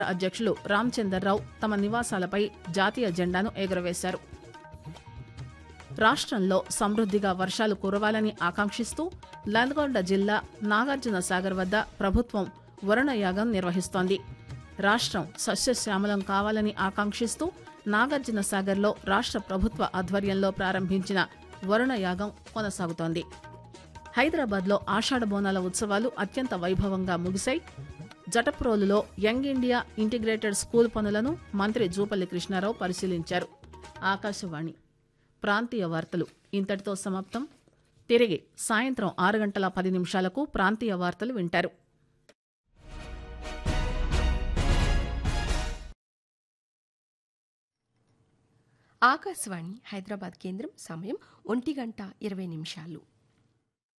అధ్యక్షులు రామచందర్రావు తమ నివాసాలపై జాతీయ జెండాను ఎగురవేశారు రాష్ట్రంలో సమృద్దిగా వర్షాలు కురవాలని ఆకాంక్షిస్తూ నల్గొండ జిల్లా నాగార్జున సాగర్ వద్ద ప్రభుత్వం వరుణయాగం నిర్వహిస్తోంది రాష్ట్రం సస్యశ్యామలం కావాలని ఆకాంక్షిస్తూ నాగార్జున సాగర్లో రాష్ట్ర ప్రభుత్వ ఆధ్వర్యంలో ప్రారంభించిన వరుణయాగం కొనసాగుతోంది హైదరాబాద్లో ఆషాఢ బోనాల ఉత్సవాలు అత్యంత వైభవంగా ముగిశాయి జటప్రోలులో యంగ్ ఇండియా ఇంటిగ్రేటెడ్ స్కూల్ పనులను మంత్రి జూపల్లి కృష్ణారావు పరిశీలించారు ఆకాశవాణి ప్రాంతీయ వార్తలు ఇంతటితో సమాప్తం తిరిగి సాయంత్రం ఆరు గంటల పది నిమిషాలకు ప్రాంతీయ వార్తలు వింటారు ఆకాశవాణి హైదరాబాద్ కేంద్రం సమయం ఒంటి గంట ఇరవై నిమిషాలు